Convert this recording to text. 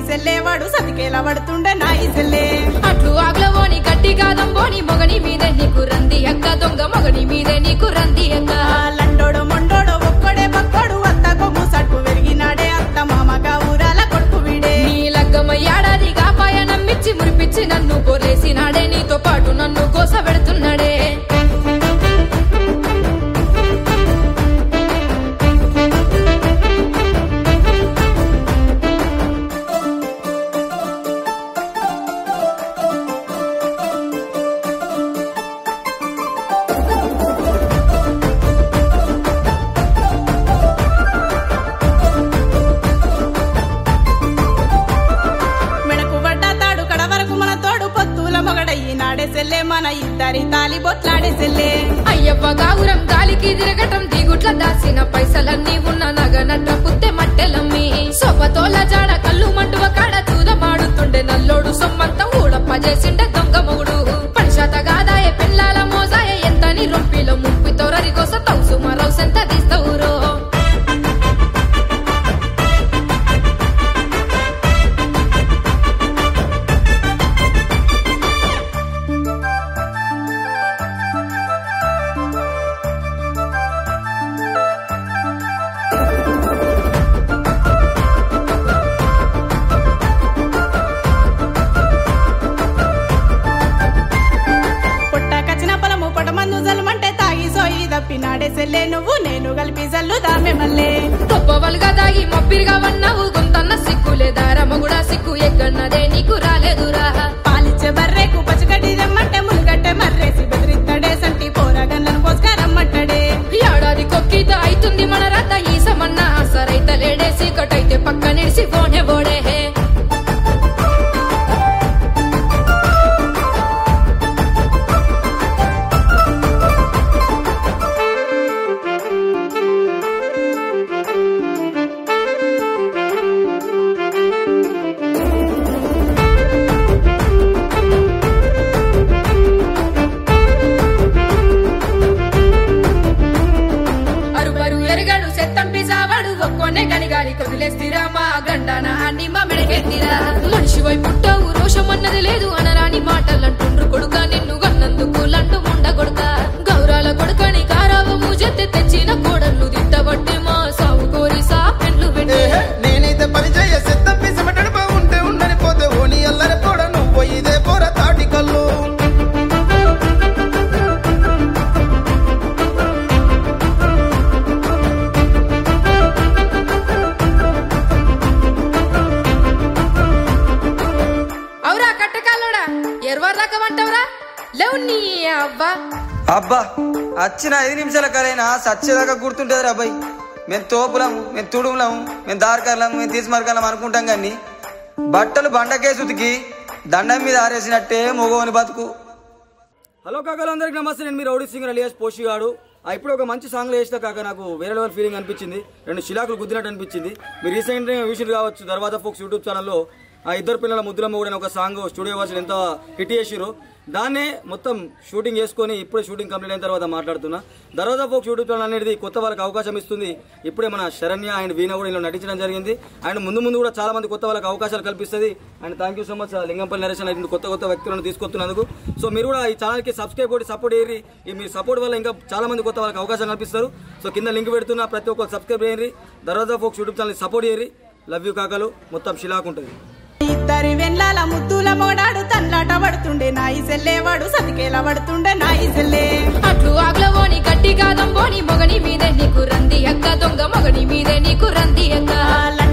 సెల్లేవాడు సతికేలా పడుతుండే నా ఇసెల్లే అట్లు ఆగ్లవోని గట్టి కాదం పోని మొగని మీదే నీకు రంది అక్క దొంగ మొగని మీదే నీకు రంది అక్క లండోడు మొండోడు ఒక్కడే పక్కోడు అత్త కొమ్ము సట్టు వెరిగినాడే అత్త మామగా ఊరాల కొడుకు వీడే నీ లగ్గమ్మ ఏడాదిగా పాయ నమ్మిచ్చి మురిపిచ్చి నన్ను కోరేసినాడే నీతో పాటు నన్ను కోస పెడుతున్నాడే మెడకు పడ్డ తాడు కడ వరకు మన తోడు పొత్తుల మొగడయ్యి నాడే సెల్లే మన ఇద్దరి తాలి బొట్లాడే సెల్లే అయ్యవ్వ గావురం గాలికి తిరగటం దిగుట్ల దాసిన పైసలన్నీ ఉన్న నగనట్ట పుత్తె మట్టెలమ్మి సొప్పతోల జాడ కళ్ళు మంటువ కాడ చూదమాడుతుండే నల్లోడు సొమ్మంత ఊడప్ప చేసిండే దొంగ మొగుడు పనిశాత గాదాయ పిల్లాల మోసాయ ఎంతని రొంపిలో ముప్పి తోరరి కోస తౌసు మరో సెంత తీస్తవురో పుట్టకచిన పొలము పొటమందు జలమంటే తాగి సోయి తప్పి నాడే సెల్లే నువ్వు నేను కలిపి జల్లు దామె మల్లే గొప్పవలుగా దాగి మప్పిరిగా వన్నావు గుంతన్న సిగ్గులే దారమగుడా సిగ్గు ఎక్కన్నదే నీకు రాలేదురా పాలిచ్చే బర్రెకు పచ్చగడ్డి రమ్మంటే ములుగట్టే మర్రేసి బెదిరిస్తాడే సంటి పోరగన్లను పోసుకారమ్మంటాడే ఏడాది కొక్కిత అయితుంది మన రద్ద ఈ సమన్న సరైత లేడేసి కటైతే పక్క నిడిసి పోనే బోడే అరుబరు ఎరగడు సెత్తంపి సావాడు ఒక్కొనే గలిగాలి కొదిలేస్తిరా మా గండాన అన్ని మా మెడకెత్తిరా మనిషి వై పుట్టవు రోషం అన్నది లేదు అనరాని మాటలంటుండ్రు కొడుక నిన్ను గన్నందుకు లంటు ముండ కొడుక గౌరాల కొడుకని కారావము జెత్తె తెచ్చిన కోడళ్ళు దిట్టబట్టి మా సావు కోరి సా పెండ్లు పెట్టి ఏహే, నేనైతే పని చేయ సిద్ధం పిసమెటడు బాగుంటే ఉండని పోతే ఓని అల్లరి పోడ నువ్వు ఇదే పోర తాటి కళ్ళు అవురా కట్టకాలోడా ఎర్వర్ రకమంటావురా లేవు నీ అవ్వా అబ్బా వచ్చిన ఐదు నిమిషాల కరైనా సచ్చేదాకా గుర్తుంటుంది అబ్బాయి మేము తోపులము మేము తుడుములము మేము దారికర్లము మేము తీసుమరకలం అనుకుంటాం కానీ బట్టలు బండకేసి ఉతికి దండం మీద ఆరేసినట్టే మొగోని బతుకు హలో కాకలు అందరికి నమస్తే నేను మీ రౌడీ సింగర్ అలియాస్ పోషిగాడు ఆ, ఇప్పుడు ఒక మంచి సాంగ్లో వేసిన కాక నాకు వేరే లెవెల్ ఫీలింగ్ అనిపించింది రెండు శిలాకులు గుద్దినట్టు అనిపించింది మీరు రీసెంట్గా విషయం కావచ్చు తర్వాత ఫోక్స్ యూట్యూబ్ ఛానల్లో ఆ ఇద్దరు పిల్లల ముద్దులమ్మ కూడా ఒక సాంగ్ స్టూడియో వర్షన్ ఎంత హిట్ చేసిరో దాన్నే మొత్తం షూటింగ్ చేసుకొని ఇప్పుడే షూటింగ్ కంప్లీట్ అయిన తర్వాత మాట్లాడుతున్నా దర్వాజా ఫోక్స్ యూట్యూబ్ ఛానల్ అనేది కొత్త వాళ్ళకి అవకాశం ఇస్తుంది ఇప్పుడే మన శరణ్య అండ్ వీణ కూడా ఇందులో నటించడం జరిగింది అండ్ ముందు ముందు కూడా చాలా మంది కొత్త వాళ్ళకి అవకాశాలు కల్పిస్తుంది and thank you so much Lingampally నరేషన్ ఇటువంటి కొత్త కొత్త వ్యక్తులను తీసుకొస్తున్నందుకు సో మీరు కూడా ఈ ఛానల్కి సబ్స్క్రైబ్ కొట్టి సపోర్ట్ చేయరి ఈ మీ సపోర్ట్ వల్ల ఇంకా చాలా మంది కొత్త వాళ్ళకి అవకాశం కల్పిస్తారు సో కింద లింక్ పెడుతున్నా ప్రతి ఒక్కరు సబ్స్క్రైబ్ చేయరి దర్వాజా ఫోక్స్ యూట్యూబ్ ఛానల్ సపోర్ట్ చేయరి లవ్ యూ కాకలు మొత్తం శిలాకు ఉంటుంది ఇద్దరి వెన్లాల ముద్దుల మొగడాడు తన్లాట పడుతుండే నా సెల్లేవాడు సతికేలా పడుతుండే నా సెల్లే అట్లు ఆగ్లవోని గట్టి కాదం పోని మొగని మీదే నీకు రంది అక్క దొంగ మొగని మీదే నీకు రంది అక్క